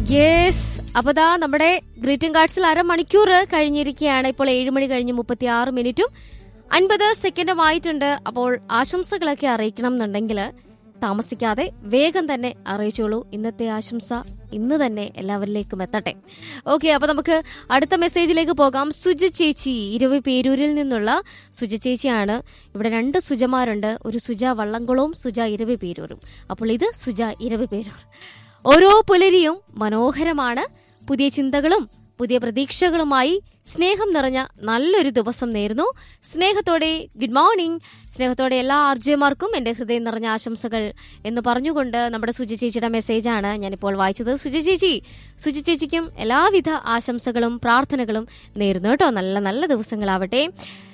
Yes അപ്പൊ ദാ നമ്മുടെ ഗ്രീറ്റിംഗ് കാർഡ്സിൽ അരമണിക്കൂർ കഴിഞ്ഞിരിക്കുകയാണ് ഇപ്പോൾ ഏഴ് മണി കഴിഞ്ഞ് മുപ്പത്തി ആറ് മിനിറ്റും അൻപത് സെക്കൻഡും ആയിട്ടുണ്ട് അപ്പോൾ ആശംസകളൊക്കെ അറിയിക്കണം എന്നുണ്ടെങ്കിൽ താമസിക്കാതെ വേഗം തന്നെ അറിയിച്ചോളൂ ഇന്നത്തെ ആശംസ ഇന്ന് തന്നെ എല്ലാവരിലേക്കും എത്തട്ടെ ഓക്കെ അപ്പൊ നമുക്ക് അടുത്ത മെസ്സേജിലേക്ക് പോകാം സുജ ചേച്ചി ഇരുവി പേരൂരിൽ നിന്നുള്ള സുജ ചേച്ചിയാണ് ഇവിടെ രണ്ട് സുജമാരുണ്ട് ഒരു സുജ വള്ളംകുളവും സുജ ഇരവി പേരൂരും അപ്പോൾ ഇത് സുജ ഇരവി പേരൂർ ഓരോ പുലരിയും മനോഹരമാണ് പുതിയ ചിന്തകളും പുതിയ പ്രതീക്ഷകളുമായി സ്നേഹം നിറഞ്ഞ നല്ലൊരു ദിവസം നേരുന്നു സ്നേഹത്തോടെ ഗുഡ് മോർണിംഗ് സ്നേഹത്തോടെ എല്ലാ ആർജയമാർക്കും എന്റെ ഹൃദയം നിറഞ്ഞ ആശംസകൾ എന്ന് പറഞ്ഞുകൊണ്ട് നമ്മുടെ സുജി ചേച്ചിയുടെ മെസ്സേജാണ് ഞാനിപ്പോൾ വായിച്ചത് സുജി ചേച്ചി സുജി ചേച്ചിക്കും എല്ലാവിധ ആശംസകളും പ്രാർത്ഥനകളും നേരുന്നു കേട്ടോ നല്ല നല്ല ദിവസങ്ങളാവട്ടെ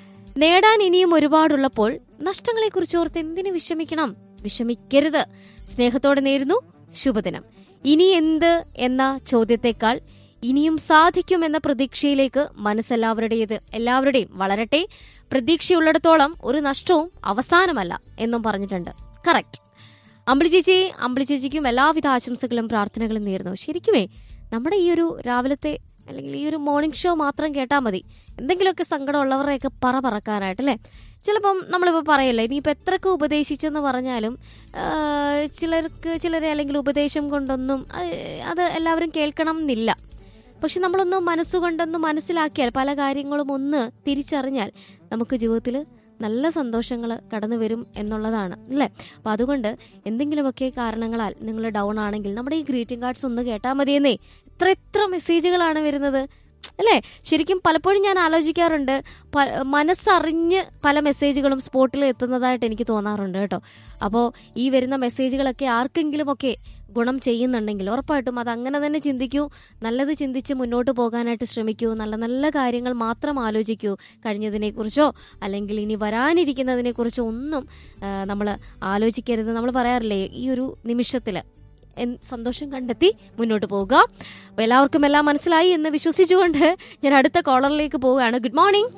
നേടാൻ ഇനിയും ഒരുപാടുള്ളപ്പോൾ നഷ്ടങ്ങളെക്കുറിച്ച് ഓർത്ത് എന്തിനു വിഷമിക്കണം വിഷമിക്കരുത് സ്നേഹത്തോടെ നേരുന്നു ശുഭദിനം ഇനി എന്ത് എന്ന ചോദ്യത്തെക്കാൾ ഇനിയും സാധിക്കും എന്ന പ്രതീക്ഷയിലേക്ക് മനസ്സെല്ലാവരുടേത് എല്ലാവരുടെയും വളരട്ടെ പ്രതീക്ഷയുള്ളിടത്തോളം ഒരു നഷ്ടവും അവസാനമല്ല എന്നും പറഞ്ഞിട്ടുണ്ട് കറക്റ്റ് അമ്പിളി ചേച്ചി അമ്പിളി ചേച്ചിക്കും എല്ലാവിധ ആശംസകളും പ്രാർത്ഥനകളും നേരുന്നു ശരിക്കുമേ നമ്മുടെ ഈ ഒരു രാവിലത്തെ അല്ലെങ്കിൽ ഈ ഒരു മോർണിംഗ് ഷോ മാത്രം കേട്ടാൽ മതി എന്തെങ്കിലുമൊക്കെ സങ്കടമുള്ളവരെയൊക്കെ പറ പറക്കാനായിട്ട് അല്ലേ ചിലപ്പം നമ്മളിപ്പോൾ പറയല്ലേ ഇനിയിപ്പോൾ എത്രയൊക്കെ ഉപദേശിച്ചെന്ന് പറഞ്ഞാലും ആ, ചിലർക്ക് ചിലരെ അല്ലെങ്കിൽ ഉപദേശം കൊണ്ടൊന്നും ആ, അത് എല്ലാവരും കേൾക്കണം എന്നില്ല പക്ഷെ നമ്മളൊന്ന് മനസ്സുകൊണ്ടൊന്ന് മനസ്സിലാക്കിയാൽ പല കാര്യങ്ങളും ഒന്ന് തിരിച്ചറിഞ്ഞാൽ നമുക്ക് ജീവിതത്തിൽ നല്ല സന്തോഷങ്ങൾ കടന്നു വരും എന്നുള്ളതാണ് അല്ലേ അപ്പം അതുകൊണ്ട് എന്തെങ്കിലുമൊക്കെ കാരണങ്ങളാൽ നിങ്ങൾ ഡൗൺ ആണെങ്കിൽ നമ്മുടെ ഈ ഗ്രീറ്റിംഗ് കാർഡ്സ് ഒന്ന് കേട്ടാൽ മതിയെന്നേ എത്ര എത്ര മെസ്സേജുകളാണ് വരുന്നത് അല്ലേ ശരിക്കും പലപ്പോഴും ഞാൻ ആലോചിക്കാറുണ്ട് പ- മനസ്സറിഞ്ഞ് പല മെസ്സേജുകളും സ്പോട്ടിൽ എത്തുന്നതായിട്ട് എനിക്ക് തോന്നാറുണ്ട് കേട്ടോ അപ്പോൾ ഈ വരുന്ന മെസ്സേജുകളൊക്കെ ആർക്കെങ്കിലുമൊക്കെ ഗുണം ചെയ്യുന്നുണ്ടെങ്കിൽ ഉറപ്പായിട്ടും അത് അങ്ങനെ തന്നെ ചിന്തിക്കൂ നല്ലത് ചിന്തിച്ച് മുന്നോട്ട് പോകാനായിട്ട് ശ്രമിക്കൂ നല്ല നല്ല കാര്യങ്ങൾ മാത്രം ആലോചിക്കൂ കഴിഞ്ഞതിനെക്കുറിച്ചോ അല്ലെങ്കിൽ ഇനി വരാനിരിക്കുന്നതിനെക്കുറിച്ചോ ഒന്നും നമ്മൾ ആലോചിക്കരുത് നമ്മൾ പറയാറില്ലേ ഈ ഒരു നിമിഷത്തിൽ സന്തോഷം കണ്ടെത്തി മുന്നോട്ട് പോവുക അപ്പോൾ എല്ലാവർക്കും എല്ലാം മനസ്സിലായി എന്ന് വിശ്വസിച്ചുകൊണ്ട് ഞാൻ അടുത്ത കോളറിലേക്ക് പോവുകയാണ് ഗുഡ് മോർണിംഗ്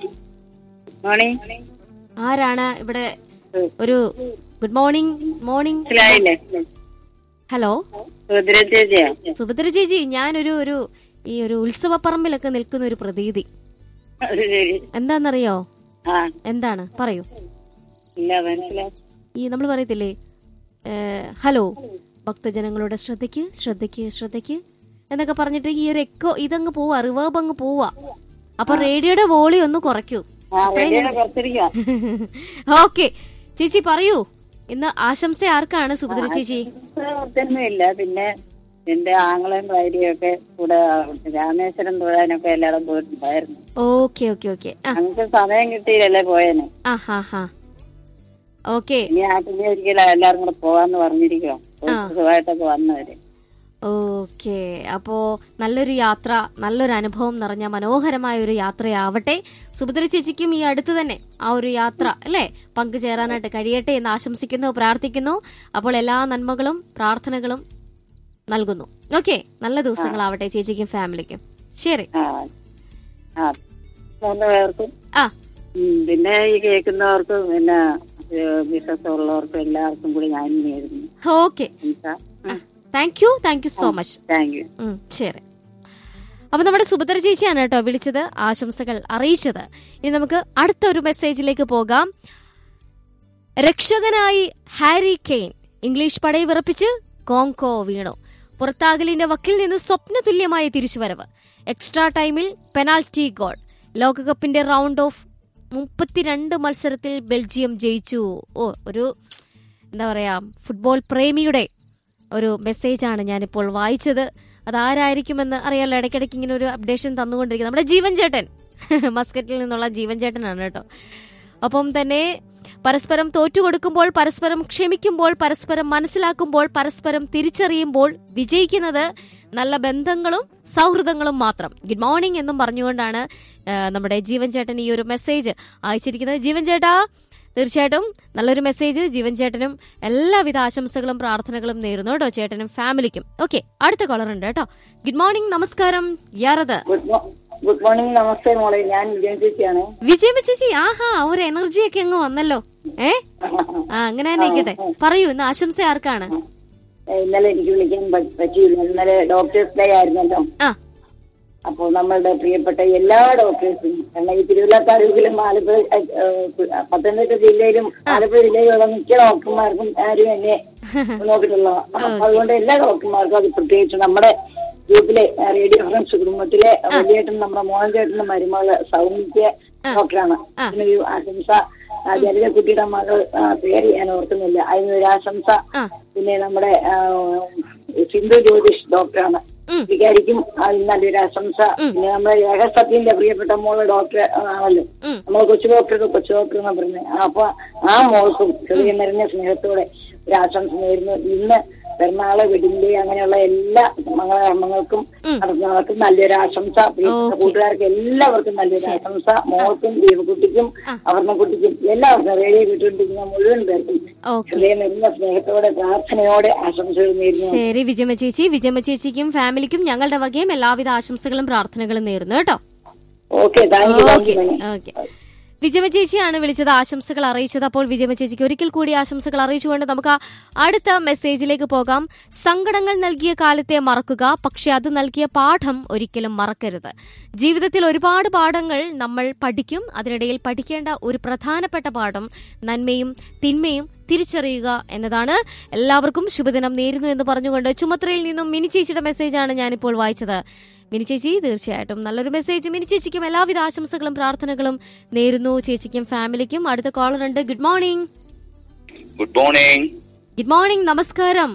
മോർണിംഗ് ആരാണ് ഇവിടെ ഒരു ഗുഡ് മോർണിംഗ് മോർണിംഗ് മനസ്സിലായില്ലേ ഹലോ സുഭദ്ര ചേച്ചിയാ സുഭദ്ര ചേച്ചി ഞാനൊരു ഒരു ഈ ഒരു ഉത്സവപ്പറമ്പിലൊക്കെ നിൽക്കുന്ന ഒരു പ്രതീതി അത് ശരി എന്താണെന്നറിയോ ആ എന്താണ് പറയൂ ഇല്ല മനസ്സിലായി ഈ നമ്മൾ പറയത്തില്ലേ ഏ, ഹലോ ഭക്തജനങ്ങളുടെ ശ്രദ്ധയ്ക്ക് ശ്രദ്ധയ്ക്ക് ശ്രദ്ധയ്ക്ക് എന്നൊക്കെ പറഞ്ഞിട്ട് ഈ ഒരു എക്കോ ഇതങ്ങ് പോവാ റിവേർബ് അങ്ങ് പോവാ അപ്പൊ റേഡിയോയുടെ വോളി ഒന്ന് കുറയ്ക്കൂ ആ റെഡിയാണ് പുറത്തിരിക്കാം ഓക്കെ ചേച്ചി പറയൂ ഇന്ന് ആശംസ ആർക്കാണ് സുഭദ്ര ചേച്ചി പുറത്തൊന്നും ഇല്ല പിന്നെ എന്റെ ആങ്ങളെയും ഭാര്യയും ഒക്കെ കൂടെ രാമേശ്വരം തൊഴാനൊക്കെ എല്ലായിടും പോയിട്ടുണ്ടായിരുന്നു ഓക്കെ ഓക്കെ ഓക്കെ ആ നമുക്ക് സമയം കിട്ടിയില്ലല്ലേ പോയേനെ ആ ഹാ ഹാ ഓക്കെ ഇനി ആട്ടിന്റെ ഒരിക്കലും എല്ലാരും കൂടെ പോവാന്ന് പറഞ്ഞിരിക്കുവോ സുഖമായിട്ടൊക്കെ വന്നവര് ഓക്കെ അപ്പോ നല്ലൊരു യാത്ര നല്ലൊരു അനുഭവം നിറഞ്ഞ മനോഹരമായ ഒരു യാത്രയാവട്ടെ സുഭദ്ര ചേച്ചിക്കും ഈ അടുത്ത് തന്നെ ആ ഒരു യാത്ര അല്ലേ പങ്കുചേരാനായിട്ട് കഴിയട്ടെ എന്ന് ആശംസിക്കുന്നു പ്രാർത്ഥിക്കുന്നു അപ്പോൾ എല്ലാ നന്മകളും പ്രാർത്ഥനകളും നൽകുന്നു ഓക്കെ നല്ല ദിവസങ്ങളാവട്ടെ ചേച്ചിക്കും ഫാമിലിക്കും ശരി ആ ആ മൂന്ന് പേർക്കും ആ ഉം, പിന്നെ ഈ കേൾക്കുന്നവർക്കും പിന്നെ വിശ്വാസമുള്ളവർക്കും എല്ലാവർക്കും കൂടി ഞാൻ നേരുന്നു okay thank you thank you so much thank you ഉം, ശരി അപ്പൊ നമ്മുടെ സുഭദ്ര ചേച്ചിയാണ് കേട്ടോ വിളിച്ചത് ആശംസകൾ അറിയിച്ചത് ഇനി നമുക്ക് അടുത്ത ഒരു മെസ്സേജിലേക്ക് പോകാം രക്ഷകനായി ഹാരി കെയ്ൻ ഇംഗ്ലീഷ് പടയെ വിറപ്പിച്ച് കോങ്കോ വീണു പുറത്താകലിന്റെ വക്കിൽ നിന്ന് സ്വപ്നതുല്യമായ തിരിച്ചുവരവ് എക്സ്ട്രാ ടൈമിൽ പെനാൽറ്റി ഗോൾ ലോകകപ്പിന്റെ റൗണ്ട് ഓഫ് മുപ്പത്തിരണ്ട് മത്സരത്തിൽ ബെൽജിയം ജയിച്ചു ഓ ഒരു എന്താ പറയാ ഫുട്ബോൾ പ്രേമിയുടെ ഒരു മെസ്സേജാണ് ഞാനിപ്പോൾ വായിച്ചത് അതാരായിരിക്കുമെന്ന് അറിയാലോ ഇടയ്ക്കിടയ്ക്ക് ഇങ്ങനെ ഒരു അപ്ഡേഷൻ തന്നുകൊണ്ടിരിക്കുന്നത് നമ്മുടെ ജീവൻ ചേട്ടൻ മസ്കറ്റിൽ നിന്നുള്ള ജീവൻ ചേട്ടനാണ് കേട്ടോ ഒപ്പം തന്നെ പരസ്പരം തോറ്റുകൊടുക്കുമ്പോൾ പരസ്പരം ക്ഷമിക്കുമ്പോൾ പരസ്പരം മനസ്സിലാക്കുമ്പോൾ പരസ്പരം തിരിച്ചറിയുമ്പോൾ വിജയിക്കുന്നത് നല്ല ബന്ധങ്ങളും സൗഹൃദങ്ങളും മാത്രം ഗുഡ് മോർണിംഗ് എന്നും പറഞ്ഞുകൊണ്ടാണ് ആ, നമ്മുടെ ജീവൻ ചേട്ടൻ ഈ ഒരു മെസ്സേജ് അയച്ചിരിക്കുന്നത് ജീവൻ ചേട്ടാ തീർച്ചയായിട്ടും നല്ലൊരു മെസ്സേജ് ജീവൻ ചേട്ടനും എല്ലാവിധ ആശംസകളും പ്രാർത്ഥനകളും നേരുന്നു കേട്ടോ ചേട്ടനും ഫാമിലിക്കും ഓക്കെ അടുത്ത കോളർ ഉണ്ട് കേട്ടോ ഗുഡ് മോർണിംഗ് നമസ്കാരം യാറത് ഗുഡ് മോ- ഗുഡ് മോർണിംഗ് നമസ്തേ മോളെ ഞാൻ വിജയൻ ചേച്ചിയാണ് വിജയമ ചേച്ചി ആഹാ ഒരു എനർജി ഒക്കെ അങ്ങ് വന്നല്ലോ ഏ ആ അങ്ങനെ തന്നെ ഇരിക്കട്ടെ പറയൂ ഇന്ന് ആശംസ ആർക്കാണ് ഏഹ്, ഇന്നലെ എനിക്ക് വിളിക്കാൻ പ- പറ്റിയില്ല ഇന്നലെ ഡോക്ടേഴ്സ് ഡേ ആയിരുന്നല്ലോ ആ അപ്പോൾ നമ്മളുടെ പ്രിയപ്പെട്ട എല്ലാ ഡോക്ടേഴ്സും കാരണം ഈ തിരുവല്ല താലൂക്കിലും ആലപ്പുഴ ഏഹ്, ഏഹ്, പത്തനംതിട്ട ജില്ലയിലും ആലപ്പുഴ ജില്ലയിലുള്ള മിക്ക ഡോക്ടർമാർക്കും ആരും എന്നെ നോക്കിയിട്ടുള്ള അപ്പൊ അതുകൊണ്ട് എല്ലാ ഡോക്ടർമാർക്കും അത് പ്രത്യേകിച്ച് നമ്മുടെ ഗ്രൂപ്പിലെ ഏഹ്, റേഡിയോ ഫ്രണ്ട്സ് കുടുംബത്തിലെ വലിയേട്ടൻ നമ്മുടെ മോഹൻ ചേട്ടന്റെ മരുമകള് സൗമ്യ ഡോക്ടറാണ് അതിനൊരു ആശംസ ആ, ജലജക്കുട്ടിയുടെ മകൾ ആ, പേര് ഞാൻ ഓർക്കുന്നില്ല അതിനൊരു ആശംസ ആ പിന്നെ നമ്മുടെ ആ, സിന്ധു ജ്യോതിഷ് ഡോക്ടറാണ് ഉം. വികാരിക്കും അതിന് നല്ലൊരു ആശംസ പിന്നെ നമ്മുടെ രഹസത്യന്റെ പ്രിയപ്പെട്ട മോള് ഡോക്ടർ ആണല്ലോ ഉം. നമ്മളെ കൊച്ചു ഡോക്ടർ കൊച്ചു ഡോക്ടർ എന്ന് പറയുന്നത് അപ്പൊ ആ മോൾക്കും ചെറിയ നിറഞ്ഞ സ്നേഹത്തോടെ ഒരു ആശംസ നേരുന്നു ഇന്ന് പെരുന്നാള് വെഡിങ് അങ്ങനെയുള്ള എല്ലാ മംഗളകർമ്മങ്ങൾക്കും നടത്തുന്നവർക്കും നല്ലൊരു ആശംസ പ്രിയപ്പെട്ട ഓക്കേ. കൂട്ടുകാർക്ക് എല്ലാവർക്കും നല്ലൊരു ആശംസ മോൾക്കും ദീപകുട്ടിക്കും അവർണക്കുട്ടിക്കും എല്ലാവർക്കും റേഡിയോ കിട്ടുകൊണ്ടിരിക്കുന്ന മുഴുവൻ പേർക്കും ഓക്കെ ഹൃദയം നിറഞ്ഞ സ്നേഹത്തോടെ പ്രാർത്ഥനയോടെ ആശംസകൾ നേരുന്നു ശരി വിജയമ്മ ചേച്ചി വിജയമ്മ ചേച്ചിക്കും ഫാമിലിക്കും ഞങ്ങളുടെ വകയും എല്ലാവിധ ആശംസകളും പ്രാർത്ഥനകളും നേരുന്നു കേട്ടോ okay thank you thank okay you okay വിജയമ ചേച്ചിയാണ് വിളിച്ചത് ആശംസകൾ അറിയിച്ചത് അപ്പോൾ വിജയമ ചേച്ചിക്ക് ഒരിക്കൽ കൂടി ആശംസകൾ അറിയിച്ചുകൊണ്ട് നമുക്ക് ആ അടുത്ത മെസ്സേജിലേക്ക് പോകാം സങ്കടങ്ങൾ നൽകിയ കാലത്തെ മറക്കുക പക്ഷെ അത് നൽകിയ പാഠം ഒരിക്കലും മറക്കരുത് ജീവിതത്തിൽ ഒരുപാട് പാഠങ്ങൾ നമ്മൾ പഠിക്കും അതിനിടയിൽ പഠിക്കേണ്ട ഒരു പ്രധാനപ്പെട്ട പാഠം നന്മയും തിന്മയും തിരിച്ചറിയുക എന്നതാണ് എല്ലാവർക്കും ശുഭദിനം നേരുന്നു എന്ന് പറഞ്ഞുകൊണ്ട് ചുമത്രയിൽ നിന്നും മിനി ചേച്ചിയുടെ മെസ്സേജാണ് ഞാനിപ്പോൾ വായിച്ചത് മിനി ചേച്ചി തീർച്ചയായിട്ടും നല്ലൊരു മെസ്സേജ് മിനി ചേച്ചിക്കും എല്ലാവിധ ആശംസകളും പ്രാർത്ഥനകളും നേരുന്നു ചേച്ചിക്കും ഫാമിലിക്കും അടുത്ത കോളർ ഉണ്ട് good morning good morning good morning നമസ്കാരം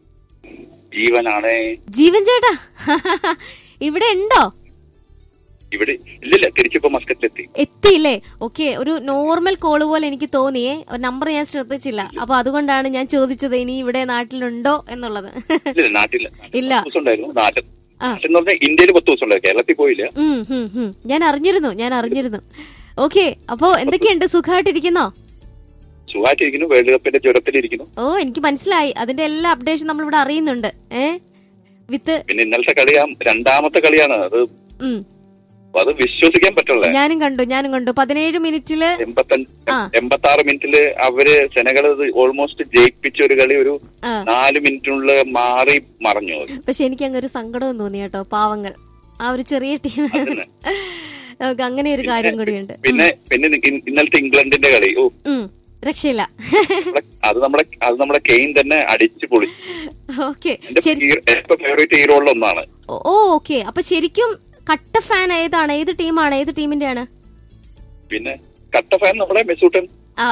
ജീവനാണ് ജീവൻ ചേട്ടാ ഇവിടെ ഉണ്ടോ ഇവിടെ ഇല്ലില്ല തിരിച്ചിപ്പോ മസ്കറ്റിലെത്തി എത്തിയില്ലേ ഓക്കെ ഒരു നോർമൽ കോള് പോലെ എനിക്ക് തോന്നിയേ നമ്പർ ഞാൻ ശ്രദ്ധിച്ചില്ല അപ്പൊ അതുകൊണ്ടാണ് ഞാൻ ചോദിച്ചത് ഇനി ഇവിടെ നാട്ടിലുണ്ടോ എന്നുള്ളത് ഇല്ല നാട്ടിൽ ഇല്ല. പത്ത് ദിവസം ഉണ്ടായിരുന്നു നാട്ടിൽ ആ. നാട്ടിൽ എന്ന് പറഞ്ഞാൽ ഇന്ത്യയിൽ പത്ത് ദിവസം ഉണ്ടായിരുന്നു കേരളത്തിൽ പോയില്ല ഉം, ഉം, ഉം. ഞാൻ അറിഞ്ഞിരുന്നു ഞാൻ അറിഞ്ഞിരുന്നു ഓക്കെ അപ്പോ എന്തൊക്കെയുണ്ട് സുഖമായിട്ടിരിക്കുന്നോ സുഖമായിട്ടിരിക്കുന്നു വേൾഡ് കപ്പിന്റെ ജ്വരത്തിലിരിക്കുന്നു ഓ എനിക്ക് മനസ്സിലായി അതിന്റെ എല്ലാ അപ്ഡേഷൻ നമ്മളിവിടെ അറിയുന്നുണ്ട് ഏ വിത്ത് പിന്നെ ഇന്നലത്തെ കളിയാ രണ്ടാമത്തെ കളിയാണ് അത് ഉം അത് വിശ്വസിക്കാൻ പറ്റുള്ള ഞാനും കണ്ടു ഞാനും കണ്ടു പതിനേഴ് മിനിറ്റില് എൺപത്തഞ്ച് ആ. എൺപത്തി ആറ് മിനിറ്റില് അവര് സെനകൾ ഓൾമോസ്റ്റ് ജയിപ്പിച്ച ഒരു കളി ഒരു ആ നാല് മിനിറ്റിനുള്ളിൽ മാറി മറഞ്ഞു അത്. പക്ഷെ എനിക്ക് അങ്ങ് ഒരു സങ്കടവും തോന്നി കേട്ടോ പാവങ്ങൾ ആ ഒരു ചെറിയ ടീം അതന്നെ. നമുക്ക് അങ്ങനെ ഒരു കാര്യം കൂടിയുണ്ട് പിന്നെ പിന്നെ ഇ- ഇന്നലത്തെ ഇംഗ്ലണ്ടിന്റെ കളി ഓ ഉം രക്ഷയില്ല നമ്മളെ- അത് നമ്മുടെ അത് നമ്മുടെ കെയിൻ തന്നെ അടിച്ചു പൊളിച്ചു ഓക്കെ എന്റെ ശരി ഹീറോ- എന്റെ ഫേവറേറ്റ് ഹീറോകളിൽ ഒന്നാണ് ഓ ഓക്കെ അപ്പൊ ശരിക്കും കട്ട ഫാൻ ഏതാണ് ഏത് ടീമാണ് ഏത് ടീമിന്റെയാണ് പിന്നെ കട്ട ഫാൻ നമ്മുടെ മെസൂട്ടൻ ആ,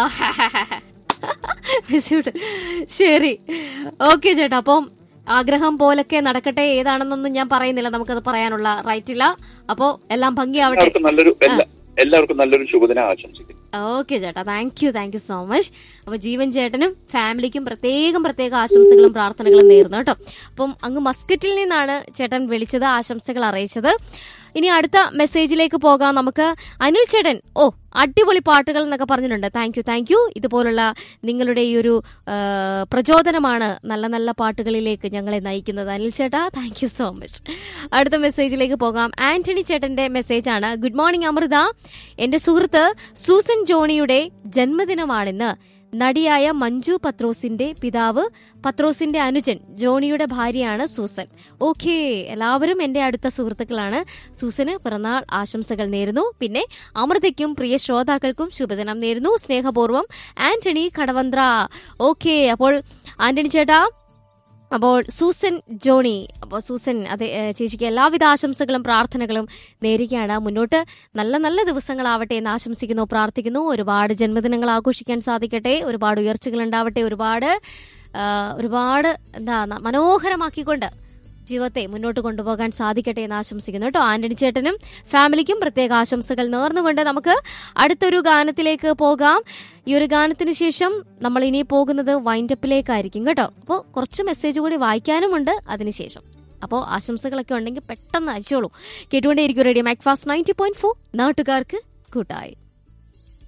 മിസ്യൂട്ട്. ശരി ഓക്കെ ചേട്ടാ അപ്പം ആഗ്രഹം പോലൊക്കെ നടക്കട്ടെ ഏതാണെന്നൊന്നും ഞാൻ പറയുന്നില്ല നമുക്കത് പറയാനുള്ള റൈറ്റ് ഇല്ല അപ്പോ എല്ലാം ഭംഗിയാവട്ടെ എല്ലാവർക്കും നല്ലൊരു എല്ലാ എല്ലാവർക്കും നല്ലൊരു ശുഭദിനം ആശംസിക്കുന്നു ഓക്കെ ചേട്ടാ thank you thank you so much അപ്പൊ ജീവൻ ചേട്ടനും ഫാമിലിക്കും പ്രത്യേകം പ്രത്യേക ആശംസകളും പ്രാർത്ഥനകളും നേരുന്നു കേട്ടോ അപ്പം അങ്ങ് മസ്കറ്റിൽ നിന്നാണ് ചേട്ടൻ വിളിച്ചത് ആശംസകൾ അറിയിച്ചത് ഇനി അടുത്ത മെസ്സേജിലേക്ക് പോകാം നമുക്ക് അനിൽ ചേട്ടൻ ഓ അടിപൊളി പാട്ടുകൾ എന്നൊക്കെ പറഞ്ഞിട്ടുണ്ട് താങ്ക് യു താങ്ക് യു ഇതുപോലുള്ള നിങ്ങളുടെ ഈ ഒരു ആ, പ്രചോദനമാണ് നല്ല നല്ല പാട്ടുകളിലേക്ക് ഞങ്ങളെ നയിക്കുന്നത് അനിൽ ചേട്ടാ താങ്ക് യു സോ മച്ച് അടുത്ത മെസ്സേജിലേക്ക് പോകാം ആന്റണി ചേട്ടന്റെ മെസ്സേജാണ് ഗുഡ് മോർണിംഗ് അമൃത എന്റെ സുഹൃത്ത് സൂസൻ ജോണിയുടെ ജന്മദിനമാണിന്ന് നടിയായ മഞ്ജു പത്രോസിന്റെ പിതാവ് പത്രോസിന്റെ അനുജൻ ജോണിയുടെ ഭാര്യയാണ് സൂസൻ ഓക്കേ എല്ലാവരും എന്റെ അടുത്ത സുഹൃത്തുക്കളാണ് സൂസന് പിറന്നാൾ ആശംസകൾ നേരുന്നു പിന്നെ അമൃതയ്ക്കും പ്രിയ ശ്രോതാക്കൾക്കും ശുഭദിനം നേരുന്നു സ്നേഹപൂർവ്വം ആന്റണി കടവന്ത്ര ഓക്കേ അപ്പോൾ ആന്റണി ചേട്ടാ അപ്പോൾ സൂസൻ ജോണി അപ്പോൾ സൂസൻ അതെ ഏ, ചേച്ചിക്ക് എല്ലാവിധ ആശംസകളും പ്രാർത്ഥനകളും നേരുകയാണ് മുന്നോട്ട് നല്ല നല്ല ദിവസങ്ങളാവട്ടെ എന്ന് ആശംസിക്കുന്നു പ്രാർത്ഥിക്കുന്നു ഒരുപാട് ജന്മദിനങ്ങൾ ആഘോഷിക്കാൻ സാധിക്കട്ടെ ഒരുപാട് ഉയർച്ചകൾ ഉണ്ടാവട്ടെ ഒരുപാട് ആ, ഒരുപാട് എന്താ ന- മനോഹരമാക്കിക്കൊണ്ട് ജീവിതത്തെ മുന്നോട്ട് കൊണ്ടുപോകാൻ സാധിക്കട്ടെ എന്ന് ആശംസിക്കുന്നു കേട്ടോ ആന്റണി ചേട്ടനും ഫാമിലിക്കും പ്രത്യേക ആശംസകൾ നേർന്നുകൊണ്ട് നമുക്ക് അടുത്തൊരു ഗാനത്തിലേക്ക് പോകാം ഈ ഒരു ഗാനത്തിന് ശേഷം നമ്മൾ ഇനി പോകുന്നത് വൈൻഡപ്പിലേക്കായിരിക്കും കേട്ടോ അപ്പോൾ കുറച്ച് മെസ്സേജ് കൂടി വായിക്കാനുമുണ്ട് അതിനുശേഷം അപ്പോൾ ആശംസകളൊക്കെ ഉണ്ടെങ്കിൽ പെട്ടെന്ന് അയച്ചോളൂ കേട്ടുകൊണ്ടേയിരിക്കും radio Macfast ninety point four നാട്ടുകാർക്ക് കൂട്ടായി